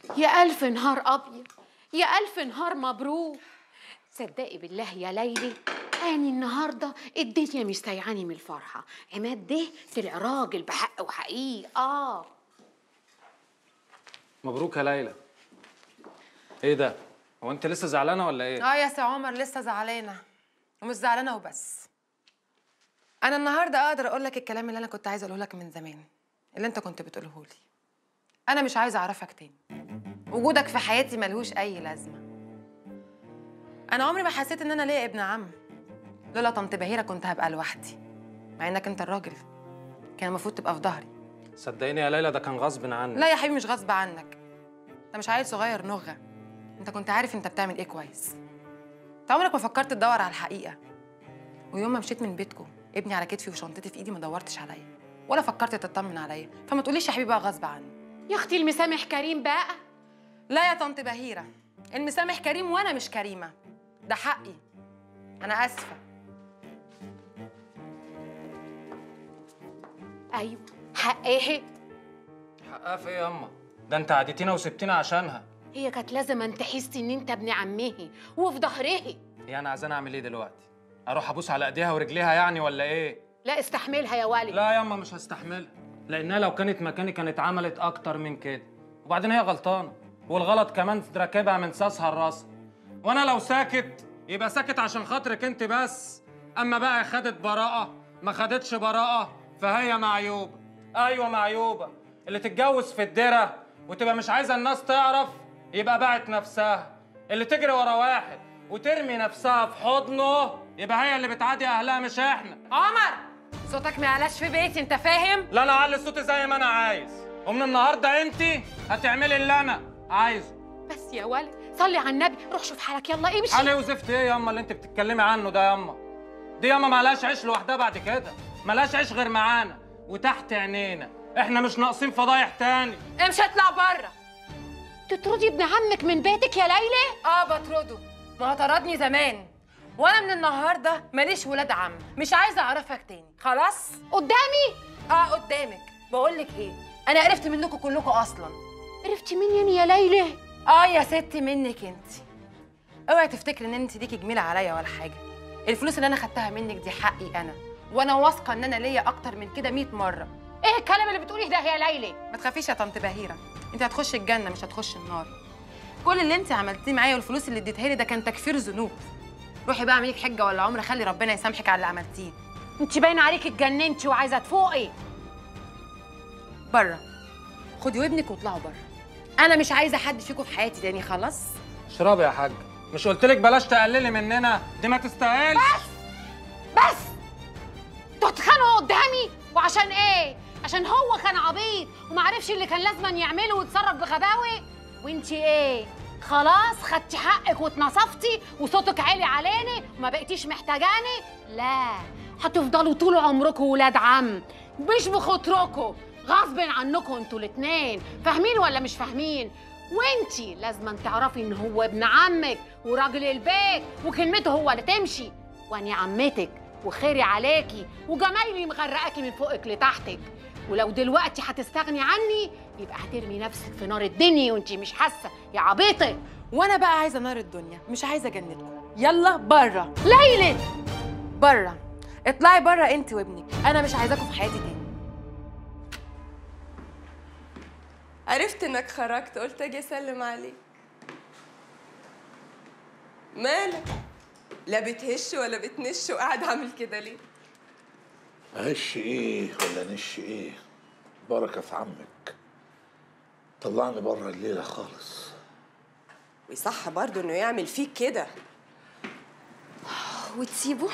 يا ألف نهار أبيض يا ألف نهار مبروك صدقي بالله يا ليلي أني النهاردة الدنيا مش سايعاني من الفرحة عماد ده طلع راجل بحق وحقيقي آه مبروك يا ليلى ايه ده هو انت لسه زعلانه ولا ايه اه يا سي عمر لسه زعلانه ومش زعلانه وبس انا النهارده اقدر اقول لك الكلام اللي انا كنت عايزه اقوله لك من زمان اللي انت كنت بتقوله لي انا مش عايزه اعرفك تاني وجودك في حياتي ملهوش اي لازمه انا عمري ما حسيت ان انا ليا ابن عم لولا طنط بهيره كنت هبقى لوحدي مع انك انت الراجل كان المفروض تبقى في ظهري صدقيني يا ليلى ده كان غصب عنك لا يا حبيبي مش غصب عنك انت مش عيل صغير نغة انت كنت عارف انت بتعمل ايه كويس انت عمرك ما فكرت تدور على الحقيقة ويوم ما مشيت من بيتكم ابني على كتفي وشنطتي في ايدي ما دورتش عليا ولا فكرت تطمن عليا فما تقوليش يا حبيبي بقى غصب عني يا أختي المسامح كريم بقى لا يا طنط بهيرة المسامح كريم وانا مش كريمة ده حقي انا اسفة أيوة حق إيه حقها في ايه ياما ده انت عديتينا وسبتينا عشانها هي كانت لازم أن تحس إن أنت ابن عمه وفي ظهره هي انا عايزاني اعمل ايه دلوقتي اروح ابوس على ايديها ورجليها يعني ولا ايه لا استحملها يا والي لا ياما مش هستحملها لانها لو كانت مكاني كانت عملت اكتر من كده وبعدين هي غلطانه والغلط كمان راكبها من ساسها لراسها وانا لو ساكت يبقى ساكت عشان خاطرك انت بس اما بقى خدت براءه ما خدتش براءه فهي معيوبه ايوه معيوبه اللي تتجوز في الدره وتبقى مش عايزه الناس تعرف يبقى باعت نفسها اللي تجري ورا واحد وترمي نفسها في حضنه يبقى هي اللي بتعادي اهلها مش احنا عمر صوتك ما يعلاش في بيتي انت فاهم لا انا اعلي صوتي زي ما انا عايز ومن النهارده انت هتعملي اللي انا عايزه بس يا والي صلي على النبي روح شوف حالك يلا امشي حالي وزفت ايه ياما اللي انت بتتكلمي عنه ده ياما دي ياما مالهاش عيش لوحدها بعد كده مالهاش عيش غير معانا وتحت عينينا احنا مش ناقصين فضايح تاني امشي اطلع بره تطردي ابن عمك من بيتك يا ليلى اه بطرده ما هو طردني زمان وانا من النهارده ماليش ولاد عم مش عايزه اعرفك تاني خلاص قدامي اه قدامك بقول لك ايه انا عرفت منكم كلكم اصلا عرفتي منين يا ليلى اه يا ستي منك انت اوعي تفتكري ان انت ليكي جميله عليا ولا حاجه الفلوس اللي انا خدتها منك دي حقي انا وانا واثقه ان انا ليا اكتر من كده 100 مره ايه الكلام اللي بتقوليه ده يا ليلى ما تخافيش يا طنط بهيره انت هتخشي الجنه مش هتخشي النار كل اللي انت عملتيه معايا والفلوس اللي اديتها لي ده كان تكفير ذنوب روحي بقى اعملي حجه ولا عمره خلي ربنا يسامحك على اللي عملتيه انت باين عليك اتجننتي وعايزه تفوقي بره خدي وابنك واطلعوا بره انا مش عايزه حد فيكم في حياتي تاني خلاص اشربي يا حاج مش قلت لك بلاش تقللي مننا دي ما تستاهلش بس انتوا هتتخانقوا قدامي وعشان ايه عشان هو كان عبيط ومعرفش اللي كان لازم يعمله ويتصرف بغباوه وانت ايه خلاص خدتي حقك واتنصفتي وصوتك عالي عليني وما بقيتيش محتاجاني لا هتفضلوا طول عمركم ولاد عم مش بخاطركم غصب عنكم انتوا الاتنين فاهمين ولا مش فاهمين وانتي لازم تعرفي ان هو ابن عمك وراجل البيت وكلمته هو اللي تمشي واني عمتك وخيري عليكي وجمايلي مغرقاكي من فوقك لتحتك ولو دلوقتي هتستغني عني يبقى هترمي نفسك في نار الدنيا وانتي مش حاسه يا عبيطه وانا بقى عايزه نار الدنيا مش عايزه جنتكم يلا بره ليلى بره اطلعي بره انت وابنك انا مش عايزاكم في حياتي تاني عرفت انك خرجت قلت اجي اسلم عليك مالك لا بتهش ولا بتنش وقاعد عامل كده ليه هش ايه ولا نش ايه بركة في عمك طلعني بره الليلة خالص ويصح برضه انه يعمل فيك كده وتسيبه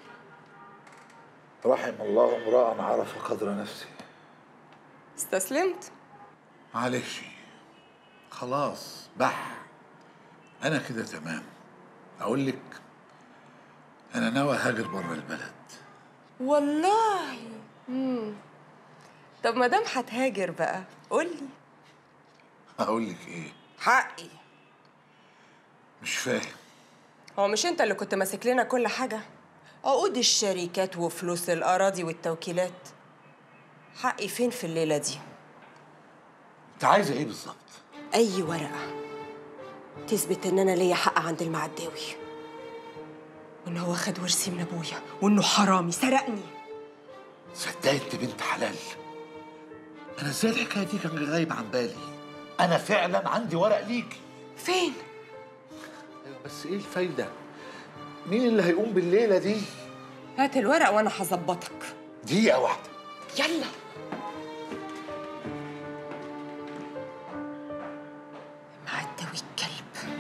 رحم الله امرأ عرف قدر نفسه استسلمت معلش خلاص بح انا كده تمام اقول لك انا ناوي هاجر بره البلد والله مم. طب ما دام هتهاجر بقى قولي اقول لك ايه حقي مش فاهم هو مش انت اللي كنت ماسك لنا كل حاجه عقود الشركات وفلوس الاراضي والتوكيلات حقي فين في الليله دي انت عايزه ايه بالظبط اي ورقه تثبت ان انا ليا حق عند المعداوي وان هو خد ورثي من ابويا وانه حرامي سرقني صدقت انت بنت حلال انا ازاي الحكايه دي كان غايب عن بالي انا فعلا عندي ورق ليكي فين ايوه بس ايه الفايده مين اللي هيقوم بالليله دي هات الورق وانا هظبطك دقيقه واحده يلا معداوي الكلب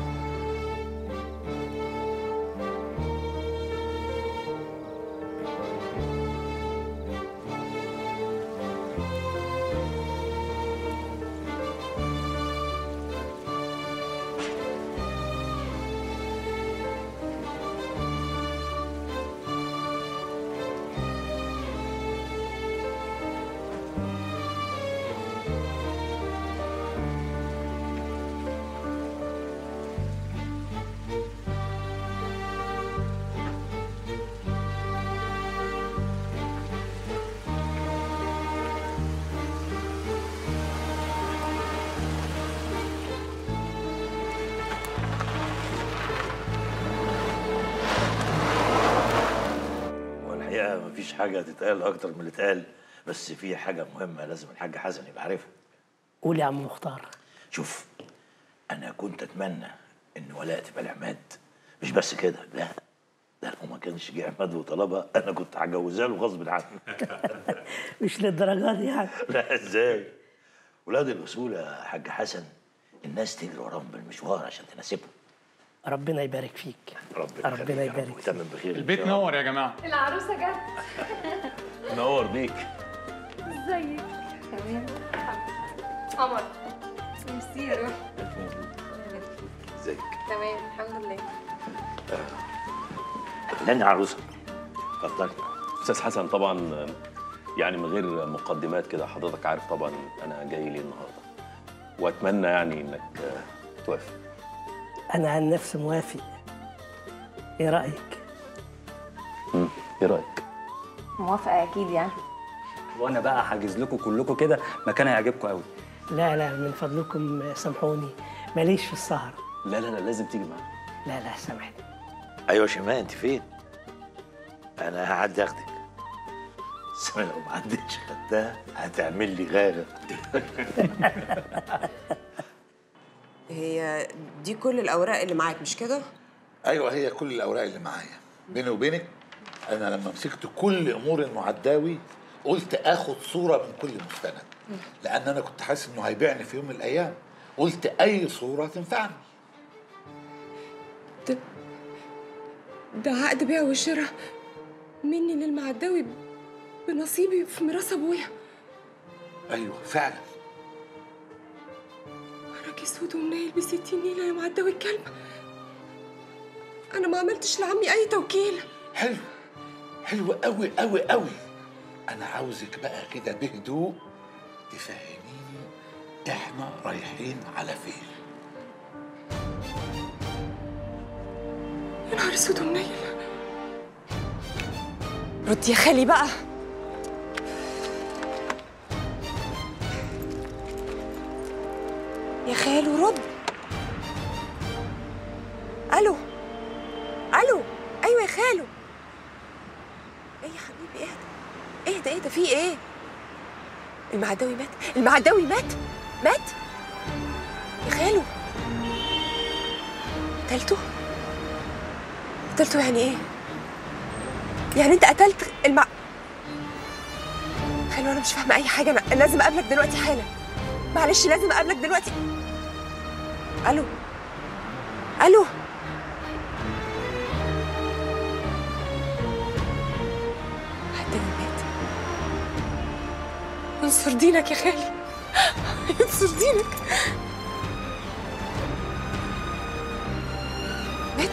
والحقيقه مفيش حاجه تتقال اكتر من اللي اتقال بس في حاجه مهمه لازم الحاج حسن يبقى عارفها قول يا عم مختار شوف انا كنت اتمنى ان ولاء تبقى لعماد مش بس كده لا ده لو ما كانش جه عماد وطلبها انا كنت هجوزها له غصب عنه مش للدرجه دي يعني لا ازاي ولاد الاصول يا حاج حسن الناس تجري وراهم بالمشوار عشان تناسبهم ربنا يبارك فيك ربنا ربنا يخليك يا رب يبارك ويتمم بخير إن البيت شاء الله. نور يا جماعه العروسة جت نور بيك ازيك تمام قمر ميرسي يا روح ازيك تمام الحمد لله لاني عروسه اتفضلي استاذ حسن طبعا يعني من غير مقدمات كده حضرتك عارف طبعا انا جاي ليه النهارده واتمنى يعني انك آه، توافق انا عن نفسي موافق ايه رايك مم، ايه رايك موافقة أكيد يعني وانا بقى حاجز لكم كلكم كده مكان هيعجبكم قوي لا لا من فضلكم سامحوني ماليش في السهر لا لا لا لازم تيجي معانا لا لا سامحني ايوه شيماء انت فين؟ انا هعدي اخدك بس أنا لو ما عدتش خدتها هتعمل لي غاغه هي دي كل الاوراق اللي معاك مش كده ايوه هي كل الاوراق اللي معايا بيني وبينك انا لما مسكت كل امور المعداوي قلت اخد صوره من كل مستند لان انا كنت حاسس انه هيبيعني في يوم من الايام قلت اي صوره تنفعني ده عقد بيع وشراء مني للمعداوي بنصيبي في ميراث ابويا ايوه فعلا راجل اسود ومنيل بستين نيله يا معداوي الكلب انا ما عملتش لعمي اي توكيل حلو حلو قوي قوي قوي انا عاوزك بقى كده بهدوء تفهميني احنا رايحين على فين يا نهار اسود ومنيل رد يا خالي بقى يا خالو رد الو الو ايوه يا خالو ايه يا حبيبي اهدى اهدى اهدى في ايه المعداوي مات المعداوي مات مات يا خالو قتلته قتلته يعني ايه يعني انت قتلت المع خلو انا مش فاهمه اي حاجه انا لازم اقابلك دلوقتي حالا معلش لازم اقابلك دلوقتي الو الو عدني مات انصر دينك يا خالي انصر دينك مات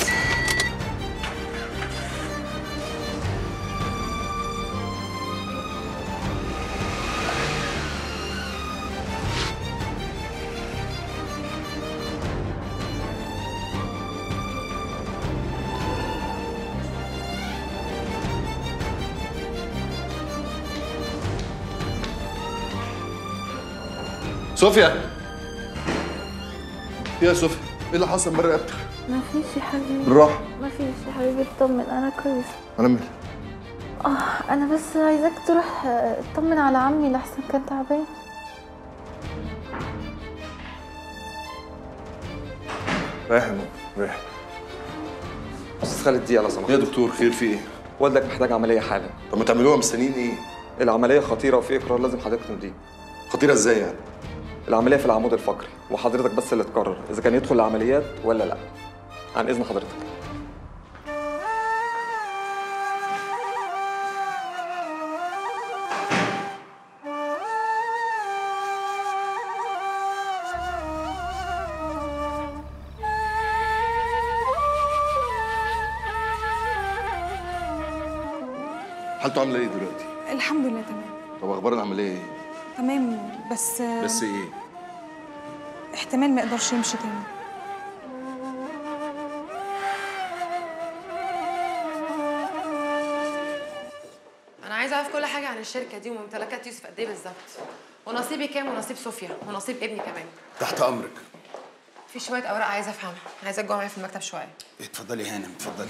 صوفيا يا صوفيا ايه اللي حصل من رقبتك ما فيش يا حبيبي بالراحه ما فيش يا حبيبي اطمن انا كويس انا مالي اه انا بس عايزاك تروح آه، اطمن على عمي لحسن كان تعبان رايح يا ماما رايح استاذ خالد دي على سماحتك يا دكتور خير في ايه والدك محتاج عمليه حالا طب ما تعملوها مستنيين ايه العمليه خطيره وفي اقرار لازم حضرتك تمضيه خطيره ازاي يعني العمليه في العمود الفقري وحضرتك بس اللي تقرر اذا كان يدخل العمليات ولا لا عن اذن حضرتك حالته عامله ايه دلوقتي الحمد لله تمام طب اخبار العمليه ايه تمام بس بس ايه احتمال ما يقدرش يمشي تاني انا عايزه اعرف كل حاجه عن الشركه دي وممتلكات يوسف قد ايه بالظبط ونصيبي كام ونصيب صوفيا ونصيب ابني كمان تحت امرك في شويه اوراق عايزه افهمها عايزه تجوا معايا في المكتب شويه اتفضلي هانم اتفضلي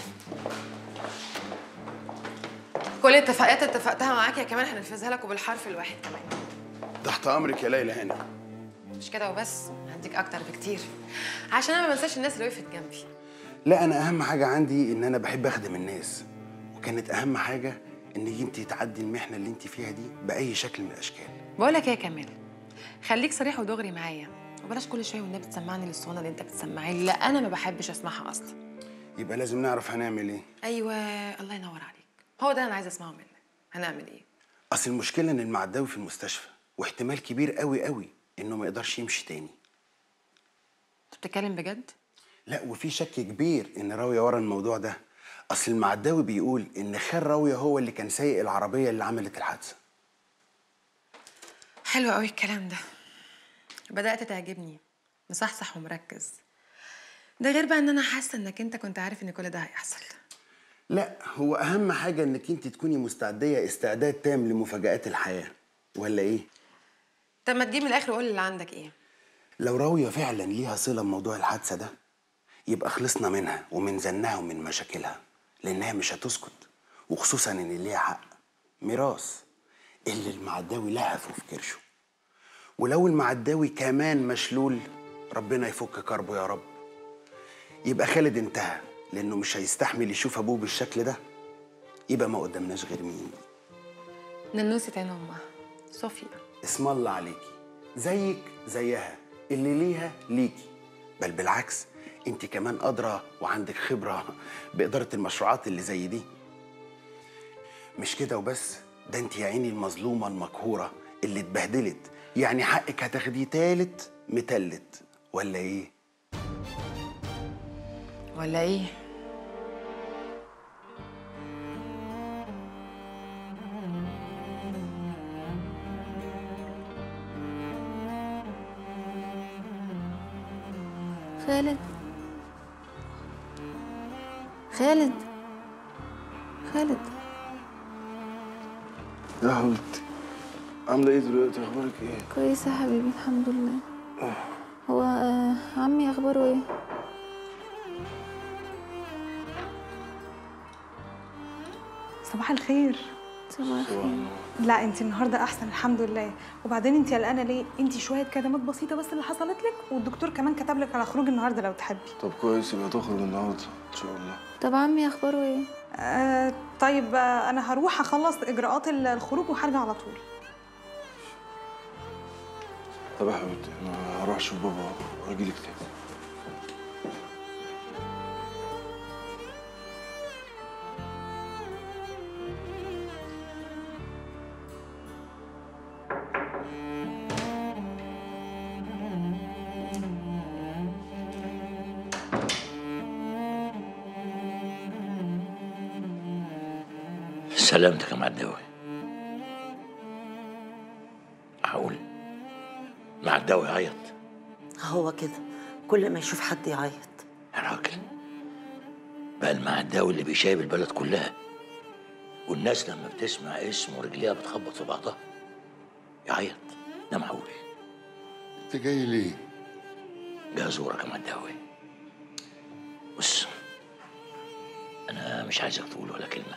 كل الاتفاقات اللي اتفقتها معاك يا كمان هننفذها لك وبالحرف الواحد كمان تحت امرك يا ليلى هانم مش كده وبس هديك اكتر بكتير عشان انا ما انساش الناس اللي وقفت جنبي لا انا اهم حاجه عندي ان انا بحب اخدم الناس وكانت اهم حاجه انك انت تعدي المحنه اللي انت فيها دي باي شكل من الاشكال بقول لك ايه يا كمال خليك صريح ودغري معايا وبلاش كل شويه والنبي تسمعني للصونه اللي انت بتسمعها لي لا انا ما بحبش اسمعها اصلا يبقى لازم نعرف هنعمل ايه ايوه الله ينور عليك هو ده اللي انا عايزه اسمعه منك هنعمل ايه اصل المشكله ان المعداوي في المستشفى واحتمال كبير قوي قوي انه ما يقدرش يمشي تاني انت بتتكلم بجد لا وفي شك كبير ان راويه ورا الموضوع ده اصل المعداوي بيقول ان خال راويه هو اللي كان سايق العربيه اللي عملت الحادثه حلو قوي الكلام ده بدات تعجبني مصحصح ومركز ده غير بقى ان انا حاسه انك انت كنت عارف ان كل ده هيحصل لا هو اهم حاجه انك انت تكوني مستعديه استعداد تام لمفاجات الحياه ولا ايه طب ما تجيب من الاخر وقول لي اللي عندك ايه لو راويه فعلا ليها صله بموضوع الحادثه ده يبقى خلصنا منها ومن زنها ومن مشاكلها لانها مش هتسكت وخصوصا ان ليها حق ميراث اللي المعداوي لهفه في كرشه ولو المعداوي كمان مشلول ربنا يفك كربه يا رب يبقى خالد انتهى لانه مش هيستحمل يشوف ابوه بالشكل ده يبقى ما قدامناش غير مين ننوسة عين امها صوفيا اسم الله عليكي زيك زيها اللي ليها ليكي بل بالعكس انت كمان ادرى وعندك خبره باداره المشروعات اللي زي دي مش كده وبس ده انت يا عيني المظلومه المقهوره اللي اتبهدلت يعني حقك هتاخديه تالت متلت ولا ايه ولا ايه خالد خالد خالد يا حبيبتي عامله ايه دلوقتي اخبارك ايه كويسة يا حبيبي الحمد لله هو آه عمي اخباره ايه صباح الخير صباح الخير لا انت النهارده احسن الحمد لله وبعدين انت قلقانه ليه انت شويه كدمات بسيطه بس اللي حصلت لك والدكتور كمان كتب لك على خروج النهارده لو تحبي طب كويس يبقى تخرج النهارده ان شاء الله طب عمي اخباره ايه آه طيب آه انا هروح اخلص اجراءات ال- الخروج وهرجع على طول طب يا حبيبتي انا هروح اشوف بابا واجيلك تاني سلامتك يا معداوي معقول معداوي يعيط هو كده كل ما يشوف حد يعيط يا راجل بقى المعداوي اللي بيشايب البلد كلها والناس لما بتسمع اسمه رجليها بتخبط في بعضها يعيط ده معقول انت جاي ليه؟ جاي ازورك يا مداوي بص انا مش عايزك تقول ولا كلمه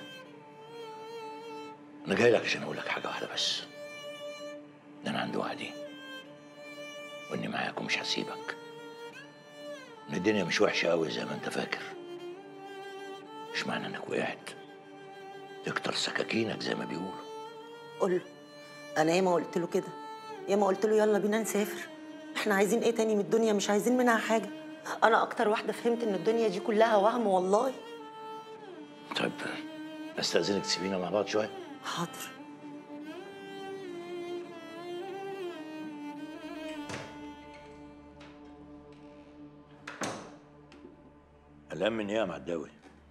انا جاي لك عشان اقول لك حاجه واحده بس ده انا عندي وعدي واني معاك ومش هسيبك ان الدنيا مش وحشه قوي زي ما انت فاكر مش معنى انك وقعت تكتر سكاكينك زي ما بيقولوا قول له انا ياما قلت له كده ياما قلت له يلا بينا نسافر احنا عايزين ايه تاني من الدنيا مش عايزين منها حاجه انا اكتر واحده فهمت ان الدنيا دي كلها وهم والله طيب استاذنك تسيبينا مع بعض شويه حاضر قلقان من ايه يا معداوي؟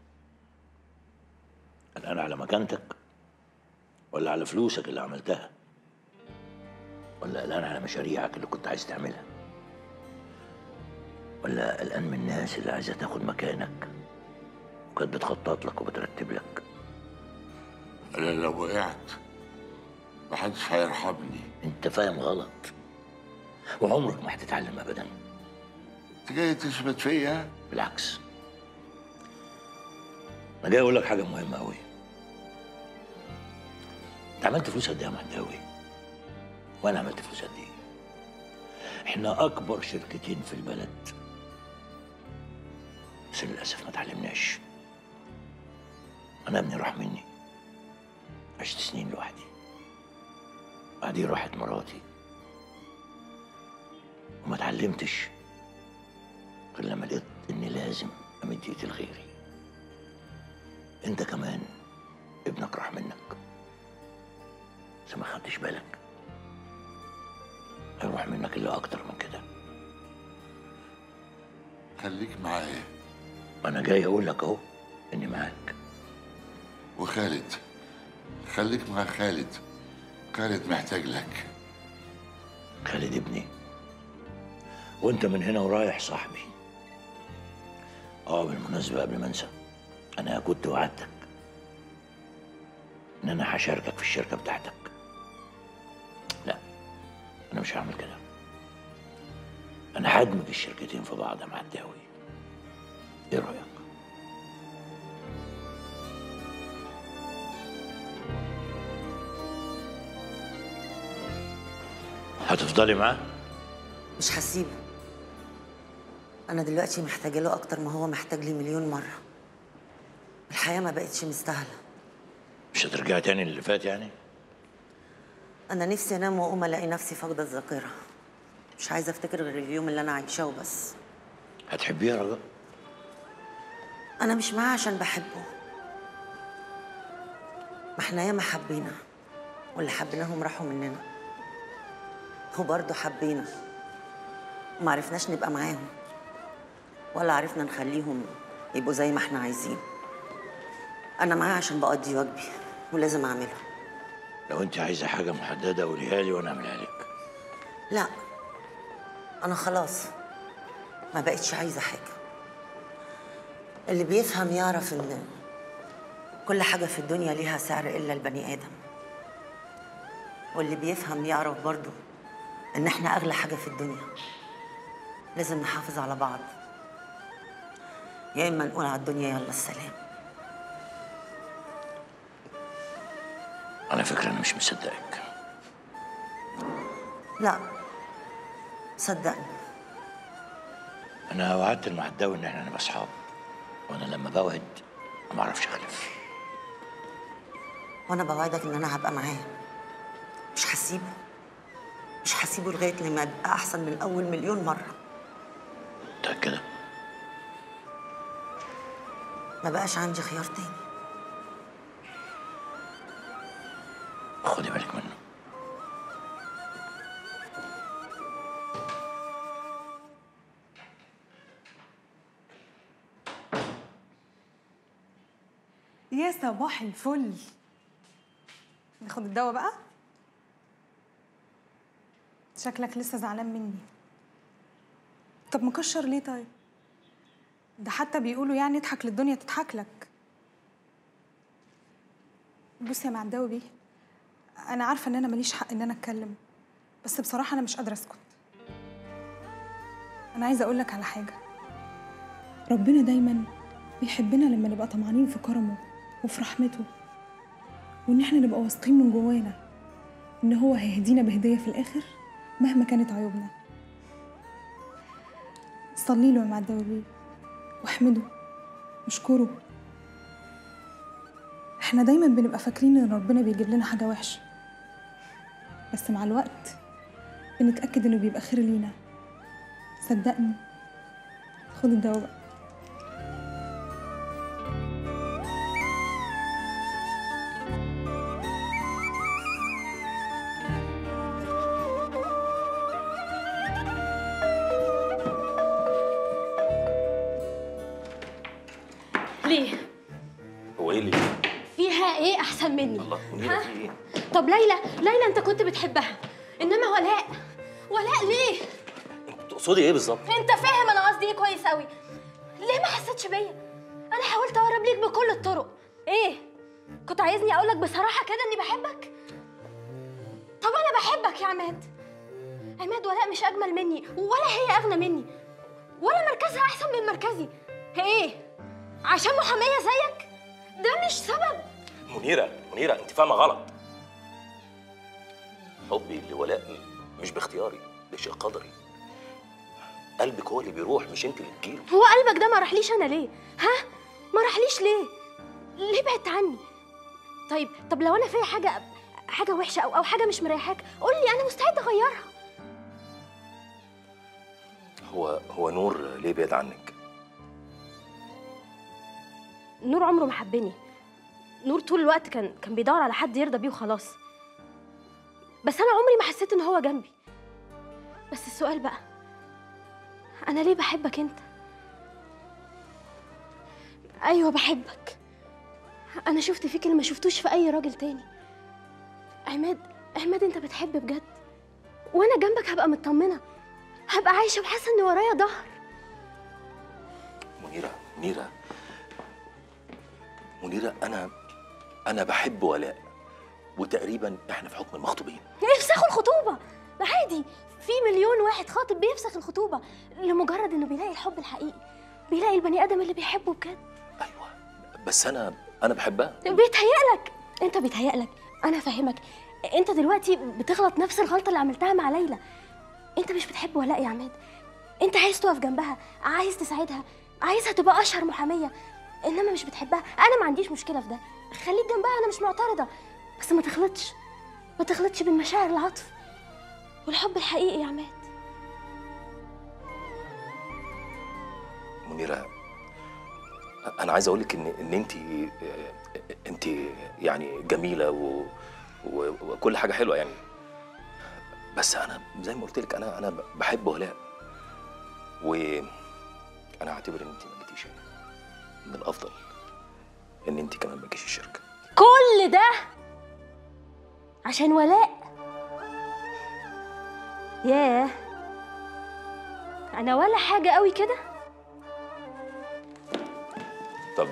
قلقان على مكانتك ولا على فلوسك اللي عملتها؟ ولا قلقان على مشاريعك اللي كنت عايز تعملها؟ ولا قلقان من الناس اللي عايزه تاخد مكانك وكانت بتخطط لك وبترتب لك؟ انا لو وقعت محدش هيرحمني انت فاهم غلط وعمرك ما هتتعلم ابدا انت جاي تثبت فيا بالعكس انا جاي اقول لك حاجه مهمه قوي انت عملت فلوس قد ايه يا معداوي وانا عملت فلوس قد ايه احنا اكبر شركتين في البلد بس للاسف ما اتعلمناش انا ابني راح مني عشت سنين لوحدي بعدين راحت مراتي وما اتعلمتش غير لما لقيت اني لازم امد ايدي لغيري انت كمان ابنك راح منك بس ما خدتش بالك هيروح منك الا اكتر من كده خليك معايا انا جاي اقول لك اهو اني معاك وخالد خليك مع خالد خالد محتاج لك خالد ابني وانت من هنا ورايح صاحبي اه بالمناسبة قبل ما انسى انا كنت وعدتك ان انا هشاركك في الشركة بتاعتك لا انا مش هعمل كده انا هدمج الشركتين في بعض مع الداوي ايه رأيك هتفضلي معاه مش هسيبه انا دلوقتي محتاجه له اكتر ما هو محتاج لي مليون مره الحياه ما بقتش مستاهله مش هترجعي تاني للي فات يعني انا نفسي انام واقوم الاقي نفسي فاقده الذاكره مش عايزه افتكر غير اليوم اللي انا عايشاه وبس هتحبيه يا رجاء انا مش معاه عشان بحبه ما احنا ياما حبينا واللي حبيناهم راحوا مننا وبرضه حبينا وما عرفناش نبقى معاهم ولا عرفنا نخليهم يبقوا زي ما احنا عايزين انا معاه عشان بقضي واجبي ولازم اعمله لو انت عايزة حاجة محددة قوليها لي وانا اعملها لك لا انا خلاص ما بقتش عايزه حاجه اللي بيفهم يعرف ان كل حاجه في الدنيا ليها سعر الا البني ادم واللي بيفهم يعرف برضو ان احنا اغلى حاجه في الدنيا لازم نحافظ على بعض يا اما نقول على الدنيا يلا السلام على فكرة انا مش مصدقك لا صدقني انا وعدت المعداوي ان احنا نبقى اصحاب وانا لما بوعد ما بعرفش اخلف وانا بوعدك ان انا هبقى معاه مش هسيبه مش هسيبه لغايه لما يبقى احسن من اول مليون مره متأكدة ما بقاش عندي خيار تاني خدي بالك منه يا صباح الفل ناخد الدواء بقى شكلك لسه زعلان مني طب مكشر ليه طيب ده حتى بيقولوا يعني اضحك للدنيا تضحك لك بص يا معداوي بيه انا عارفه ان انا ماليش حق ان انا اتكلم بس بصراحه انا مش قادره اسكت انا عايزه اقول لك على حاجه ربنا دايما بيحبنا لما نبقى طمعانين في كرمه وفي رحمته وان احنا نبقى واثقين من جوانا ان هو هيهدينا بهديه في الاخر مهما كانت عيوبنا صلي له يا معداوي بيه واحمده واشكره احنا دايما بنبقى فاكرين ان ربنا بيجيب لنا حاجه وحشه بس مع الوقت بنتاكد انه بيبقى خير لينا صدقني خد الدواء بقى ليه؟ هو ايه اللي فيها ايه احسن مني؟ الله منيره ها؟ في ايه؟ طب ليلى ليلى انت كنت بتحبها انما ولاء ولاء ليه؟ تقصدي ايه بالظبط؟ انت فاهم انا قصدي ايه كويس قوي ليه ما حسيتش بيا؟ انا حاولت اقرب ليك بكل الطرق ايه؟ كنت عايزني اقول لك بصراحه كده اني بحبك؟ طب انا بحبك يا عماد عماد ولاء مش اجمل مني ولا هي اغنى مني ولا مركزها احسن من مركزي ايه؟ عشان محاميه زيك؟ ده مش سبب منيره منيره انت فاهمه غلط حبي لولاء م- مش باختياري ده شيء قدري قلبك هو اللي بيروح مش انت اللي بتجيله هو قلبك ده ما راحليش انا ليه؟ ها؟ ما راحليش ليه؟ ليه بعدت عني؟ طيب طب لو انا فيا حاجه حاجه وحشه او او حاجه مش مريحاك قول لي انا مستعده اغيرها هو هو نور ليه بعيد عنك نور عمره ما حبني نور طول الوقت كان كان بيدور على حد يرضى بيه وخلاص بس انا عمري ما حسيت ان هو جنبي بس السؤال بقى انا ليه بحبك انت ايوه بحبك انا شفت فيك اللي ما شفتوش في اي راجل تاني عماد عماد انت بتحب بجد وانا جنبك هبقى مطمنه هبقى عايشه وحاسه ان ورايا ظهر منيره منيره منيره انا انا بحب ولاء وتقريبا احنا في حكم المخطوبين يفسخوا الخطوبة عادي في مليون واحد خاطب بيفسخ الخطوبة لمجرد انه بيلاقي الحب الحقيقي بيلاقي البني ادم اللي بيحبه بجد بس انا انا بحبها بيتهيألك انت بيتهيألك انا فاهمك انت دلوقتي بتغلط نفس الغلطة اللي عملتها مع ليلى انت مش بتحب ولاء يا عماد انت عايز تقف جنبها عايز تساعدها عايزها تبقى اشهر محامية انما مش بتحبها انا ما عنديش مشكلة في ده خليك جنبها انا مش معترضة بس ما تخلطش ما تخلطش بين مشاعر العطف والحب الحقيقي يا عماد منيره انا عايز اقول لك ان ان انت انت يعني جميله و... و... وكل حاجه حلوه يعني بس انا زي ما قلت لك انا انا بحب ولاء وانا اعتبر ان انت ما جيتيش يعني من الافضل ان انت كمان ما تجيش الشركه كل ده عشان ولاء ياه انا ولا حاجه قوي كده طب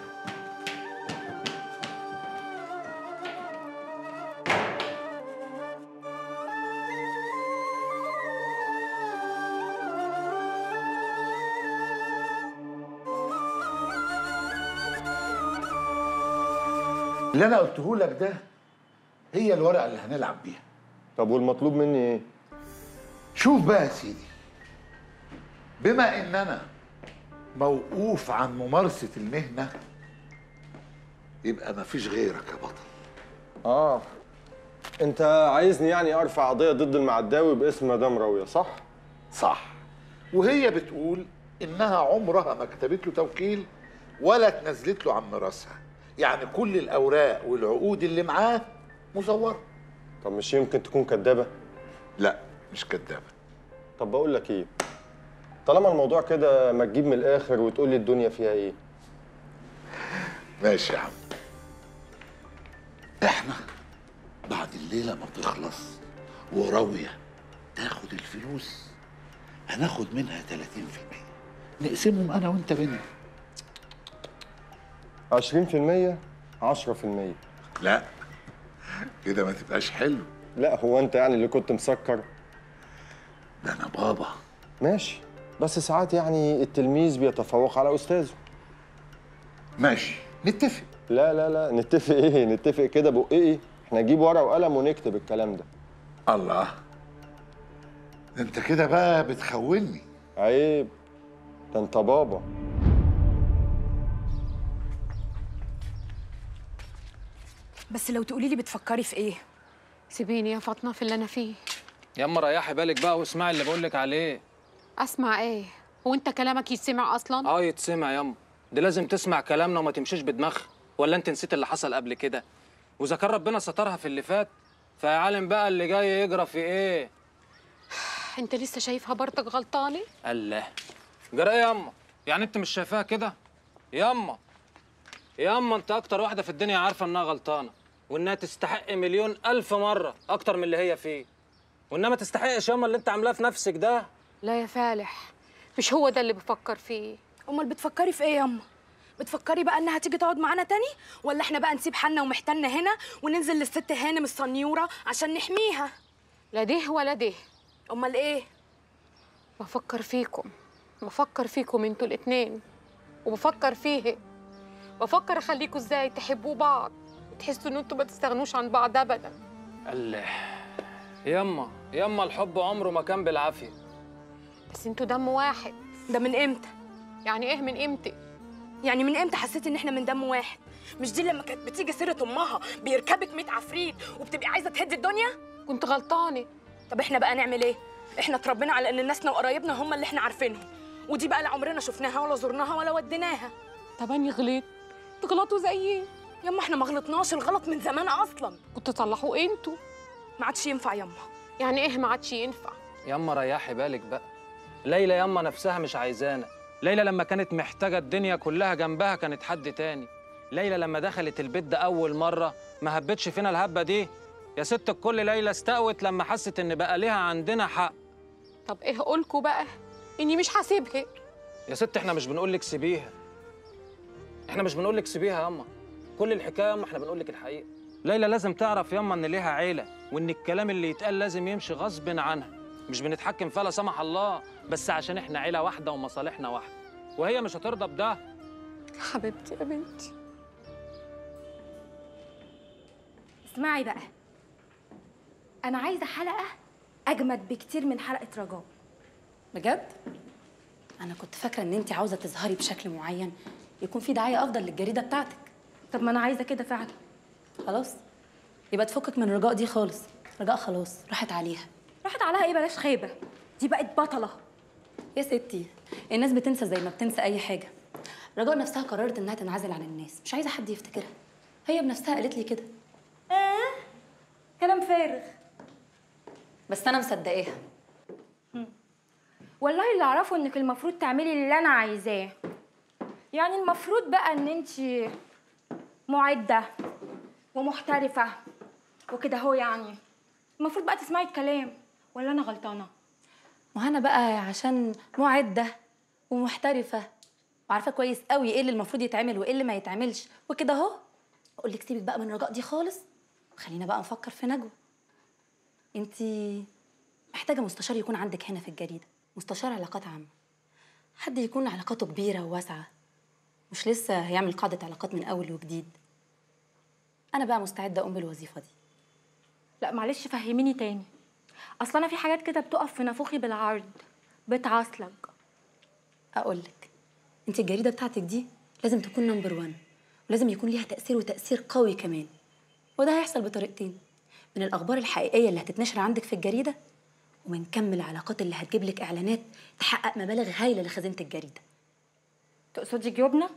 اللي انا قلته لك ده هي الورقه اللي هنلعب بيها طب والمطلوب مني ايه شوف بقى يا سيدي بما ان انا موقوف عن ممارسه المهنه يبقى مفيش غيرك يا بطل اه انت عايزني يعني ارفع قضيه ضد المعداوي باسم مدام راويه صح صح وهي بتقول انها عمرها ما كتبت له توكيل ولا اتنزلت له عن ميراثها يعني كل الاوراق والعقود اللي معاه مزوره طب مش يمكن تكون كدابه لا مش كدابه طب بقول لك ايه طالما الموضوع كده ما تجيب من الاخر وتقول لي الدنيا فيها ايه ماشي يا عم احنا بعد الليله ما تخلص وراويه تاخد الفلوس هناخد منها 30% نقسمهم انا وانت بينا 20% 10% لا كده ما تبقاش حلو لا هو انت يعني اللي كنت مسكر ده انا بابا ماشي بس ساعات يعني التلميذ بيتفوق على استاذه ماشي نتفق لا لا لا نتفق ايه نتفق كده بقى ايه احنا نجيب ورقه وقلم ونكتب الكلام ده الله ده انت كده بقى بتخوني عيب ده انت بابا بس لو تقولي لي بتفكري في ايه سيبيني يا فاطمه في اللي انا فيه ياما ريحي بالك بقى واسمعي اللي بقول لك عليه اسمع ايه هو انت كلامك يتسمع اصلا اه يتسمع ياما دي لازم تسمع كلامنا وما تمشيش بدماغها ولا انت نسيت اللي حصل قبل كده واذا كان ربنا سترها في اللي فات فيا عالم بقى اللي جاي يجرى في ايه انت لسه شايفها برضك غلطانه الله جرى ايه ياما يعني انت مش شايفاها كده ياما ياما انت اكتر واحده في الدنيا عارفه انها غلطانه وانها تستحق مليون الف مره اكتر من اللي هي فيه وانها ما تستحقش ياما اللي انت عاملاه في نفسك ده لا يا فالح مش هو ده اللي بفكر فيه امال بتفكري في ايه ياما بتفكري بقى انها تيجي تقعد معانا تاني ولا احنا بقى نسيب حالنا ومحتلنا هنا وننزل للست هانم الصنيوره عشان نحميها لا ده ولا ده امال ايه بفكر فيكم بفكر فيكم انتوا الاتنين وبفكر فيه بفكر اخليكوا ازاي تحبوا بعض وتحسوا ان انتوا ما تستغنوش عن بعض ابدا الله ياما ياما الحب عمره ما كان بالعافيه بس انتوا دم واحد ده من امتى يعني ايه من امتى يعني من امتى حسيتي ان احنا من دم واحد مش دي لما كانت بتيجي سيره امها بيركبك 100 عفريت وبتبقي عايزه تهدي الدنيا كنت غلطانه طب احنا بقى نعمل ايه احنا اتربينا على ان ناسنا وقرايبنا هم اللي احنا عارفينهم ودي بقى لا عمرنا شفناها ولا زرناها ولا وديناها طب اني غلط تغلطوا زيي يما احنا ما غلطناش الغلط من زمان اصلا كنتوا تصلحوا انتوا ما عادش ينفع يما يعني ايه ما عادش ينفع ياما ريحي بالك بقى ليلى ياما نفسها مش عايزانا ليلى لما كانت محتاجة الدنيا كلها جنبها كانت حد تاني ليلى لما دخلت البيت ده أول مرة ما هبتش فينا الهبة دي يا ست الكل ليلى استقوت لما حست إن بقى ليها عندنا حق طب ايه قولكوا بقى اني مش هسيبها يا ست احنا مش بنقول لك سيبيها احنا مش بنقول لك سيبيها ياما كل الحكايه ياما احنا بنقول لك الحقيقه ليلى لازم تعرف ياما ان ليها عيله وان الكلام اللي يتقال لازم يمشي غصب عنها مش بنتحكم فيها لا سمح الله بس عشان احنا عيله واحده ومصالحنا واحده وهي مش هترضى بده حبيبتي يا بنتي اسمعي بقى انا عايزه حلقه اجمد بكتير من حلقه رجاء بجد؟ أنا كنت فاكرة إن أنت عاوزة تظهري بشكل معين يكون في دعاية أفضل للجريدة بتاعتك. طب ما أنا عايزة كده فعلا. خلاص؟ يبقى تفكك من رجاء دي خالص. رجاء خلاص راحت عليها. راحت عليها إيه بلاش خيبة. دي بقت بطلة. يا ستي الناس بتنسى زي ما بتنسى أي حاجة. رجاء نفسها قررت إنها تنعزل عن الناس، مش عايزة حد يفتكرها. هي بنفسها قالت لي كده. آه كلام فارغ. بس أنا مصدقاها. والله اللي اعرفه انك المفروض تعملي اللي انا عايزاه يعني المفروض بقى ان انت معده ومحترفه وكده هو يعني المفروض بقى تسمعي الكلام ولا انا غلطانه ما أنا بقى عشان معدة ومحترفة وعارفة كويس قوي إيه اللي المفروض يتعمل وإيه اللي ما يتعملش وكده أهو أقول لك سيبك بقى من رجاء دي خالص وخلينا بقى نفكر في نجوى. أنت محتاجة مستشار يكون عندك هنا في الجريدة. مستشار علاقات عامة حد يكون علاقاته كبيرة وواسعة مش لسه هيعمل قاعدة علاقات من أول وجديد أنا بقى مستعدة أقوم بالوظيفة دي لا معلش فهميني تاني اصل انا في حاجات كده بتقف في نافوخي بالعرض بتعصلج أقولك أنت الجريدة بتاعتك دي لازم تكون نمبر وان ولازم يكون ليها تأثير وتأثير قوي كمان وده هيحصل بطريقتين من الأخبار الحقيقية اللي هتتنشر عندك في الجريدة ومن كم العلاقات اللي هتجيب لك إعلانات تحقق مبالغ هايلة لخزينة الجريدة تقصدي جيوبنا؟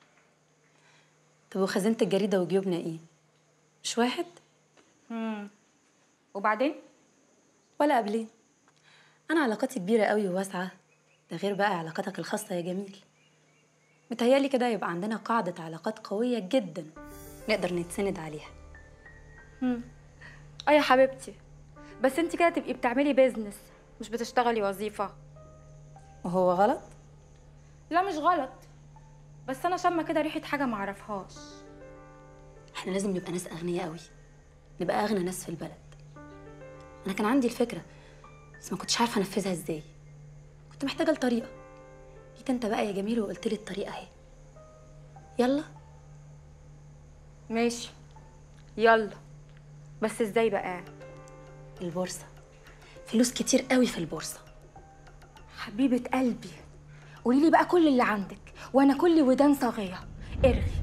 طب وخزينة الجريدة وجيوبنا إيه؟ مش واحد؟ امم وبعدين؟ ولا قبلين أنا علاقاتي كبيرة قوي وواسعة ده غير بقى علاقاتك الخاصة يا جميل متهيألي كده يبقى عندنا قاعدة علاقات قوية جدا نقدر نتسند عليها امم اه يا حبيبتي بس انت كده تبقي بتعملي بيزنس مش بتشتغلي وظيفه وهو غلط؟ لا مش غلط بس انا شامه كده ريحه حاجه معرفهاش احنا لازم نبقى ناس أغنياء قوي نبقى أغنى ناس في البلد أنا كان عندي الفكرة بس ما كنتش عارفة أنفذها إزاي كنت محتاجه الطريقه جيت انت بقى يا جميل وقلت لي الطريقه اهي يلا ماشي يلا بس ازاي بقى البورصه فلوس كتير قوي في البورصه حبيبه قلبي قولي لي بقى كل اللي عندك وانا كل ودان صاغيه ارغي